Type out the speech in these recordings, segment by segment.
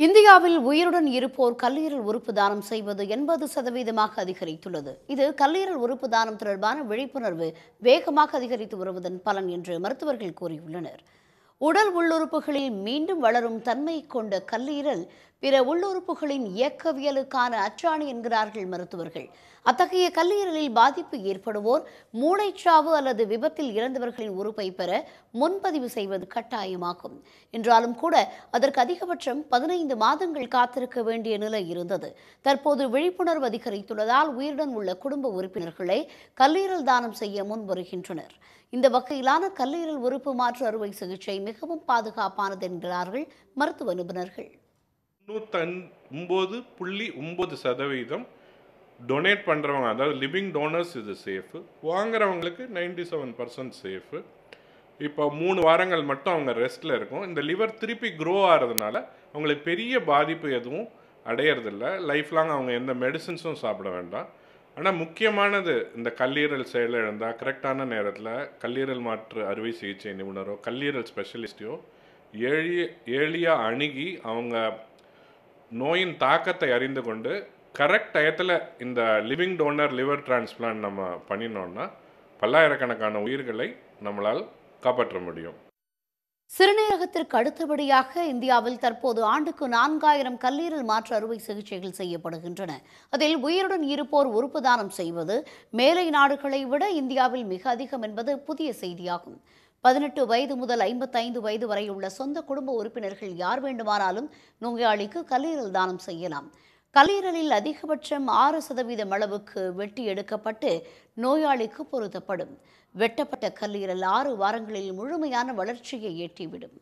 இந்தியாவில் உயிருடன் இருப்போர் கல்லீரல் உறுப்பு தானம் செய்வது எண்பது சதவீதமாக அதிகரித்துள்ளது இது கல்லீரல் உறுப்பு தானம் தொடர்பான விழிப்புணர்வு வேகமாக அதிகரித்து வருவதன் பலன் என்று மருத்துவர்கள் கூறியுள்ளனர் உடல் உள்ளுறுப்புகளில் மீண்டும் வளரும் தன்மை கொண்ட கல்லீரல் பிற உள்ளுறுப்புகளின் இயக்கவியலுக்கான அச்சாணி என்கிறார்கள் மருத்துவர்கள் அத்தகைய கல்லீரலில் பாதிப்பு ஏற்படுவோர் மூளைச்சாவு அல்லது விபத்தில் இறந்தவர்களின் உறுப்பை பெற முன்பதிவு செய்வது கட்டாயமாகும் என்றாலும் கூட அதற்கு அதிகபட்சம் பதினைந்து மாதங்கள் காத்திருக்க வேண்டிய நிலை இருந்தது தற்போது விழிப்புணர்வு அதிகரித்துள்ளதால் உயிருடன் உள்ள குடும்ப உறுப்பினர்களை கல்லீரல் தானம் செய்ய முன் வருகின்றனர் இந்த வகையிலான கல்லீரல் உறுப்பு மாற்று அறுவை சிகிச்சை மிகவும் பாதுகாப்பானது என்கிறார்கள் மருத்துவ நிபுணர்கள் தொண்ணூத்தொம்பது புள்ளி ஒம்பது சதவீதம் டொனேட் பண்ணுறவங்க அதாவது லிவிங் டோனர்ஸ் இது சேஃபு வாங்குறவங்களுக்கு நைன்டி செவன் பர்சன்ட் சேஃபு இப்போ மூணு வாரங்கள் மட்டும் அவங்க ரெஸ்ட்டில் இருக்கும் இந்த லிவர் திருப்பி க்ரோ ஆகிறதுனால அவங்களுக்கு பெரிய பாதிப்பு எதுவும் அடையிறதில்ல லைஃப் லாங் அவங்க எந்த மெடிசின்ஸும் சாப்பிட வேண்டாம் ஆனால் முக்கியமானது இந்த கல்லீரல் செயலிழந்தால் கரெக்டான நேரத்தில் கல்லீரல் மாற்று அறுவை சிகிச்சை நிபுணரோ கல்லீரல் ஸ்பெஷலிஸ்டையோ ஏழிய ஏழியாக அணுகி அவங்க நோயின் தாக்கத்தை அறிந்து கொண்டு கரெக்ட் டயத்தில் இந்த லிவிங் டோனர் லிவர் டிரான்ஸ்பிளான்ட் நம்ம பண்ணினோன்னா பல்லாயிரக்கணக்கான உயிர்களை நம்மளால் காப்பாற்ற முடியும் சிறுநீரகத்திற்கு அடுத்தபடியாக இந்தியாவில் தற்போது ஆண்டுக்கு நான்காயிரம் கல்லீரல் மாற்று அறுவை சிகிச்சைகள் செய்யப்படுகின்றன அதில் உயிருடன் இருப்போர் உறுப்பு தானம் செய்வது மேலை நாடுகளை விட இந்தியாவில் மிக அதிகம் என்பது புதிய செய்தியாகும் பதினெட்டு வயது முதல் ஐம்பத்தைந்து வயது வரை உள்ள சொந்த குடும்ப உறுப்பினர்கள் யார் வேண்டுமானாலும் நோயாளிக்கு கல்லீரல் தானம் செய்யலாம் கல்லீரலில் அதிகபட்சம் ஆறு சதவீதம் அளவுக்கு வெட்டி எடுக்கப்பட்டு நோயாளிக்கு பொருத்தப்படும் வெட்டப்பட்ட கல்லீரல் ஆறு வாரங்களில் முழுமையான வளர்ச்சியை எட்டிவிடும்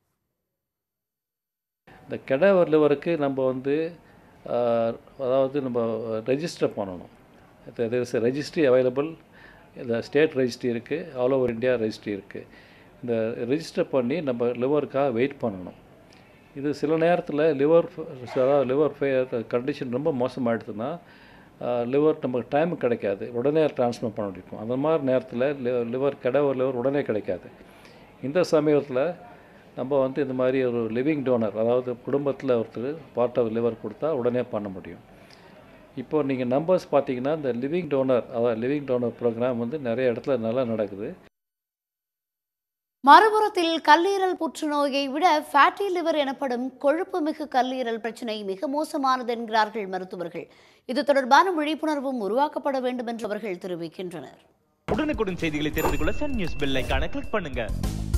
இந்த கெடவர் லிவருக்கு நம்ம வந்து ஆஹ், அதாவது நம்ம ரெஜிஸ்டர் பண்ணணும் தெர் இஸ் ரெஜிஸ்ட்ரி அவைலபிள் இந்த ஸ்டேட் ரெஜிஸ்ட்ரி இருக்குது ஆல் ஓவர் இந்தியா ரெஜிஸ்ட்ரி இருக்குது இந்த ரெஜிஸ்டர் பண்ணி நம்ம லிவருக்காக வெயிட் பண்ணணும் இது சில நேரத்தில் லிவர் அதாவது லிவர் ஃபெயர் கண்டிஷன் ரொம்ப மோசமாயிடுதுன்னா லிவர் நமக்கு டைம் கிடைக்காது உடனே டிரான்ஸ்ஃபர் பண்ண முடியும் அந்த மாதிரி நேரத்தில் லிவர் கெடவர் லிவர் உடனே கிடைக்காது இந்த சமயத்தில் நம்ம வந்து இந்த மாதிரி ஒரு லிவிங் டோனர் அதாவது குடும்பத்தில் ஒருத்தர் பார்ட் ஆஃப் லிவர் கொடுத்தா உடனே பண்ண முடியும் இப்போ நீங்கள் நம்பர்ஸ் பார்த்தீங்கன்னா இந்த லிவிங் டோனர் அதாவது லிவிங் டோனர் ப்ரோக்ராம் வந்து நிறைய இடத்துல நல்லா நடக்குது மறுபுறத்தில் கல்லீரல் புற்றுநோயை விட ஃபேட்டி லிவர் எனப்படும் கொழுப்பு மிகு கல்லீரல் பிரச்சனை மிக மோசமானது என்கிறார்கள் மருத்துவர்கள் இது தொடர்பான விழிப்புணர்வும் உருவாக்கப்பட வேண்டும் என்று அவர்கள் தெரிவிக்கின்றனர் உடனுக்குடன் செய்திகளை தெரிந்து கொள்ள சன் நியூஸ் பெல் ஐகானை கிளிக் பண்ணுங்க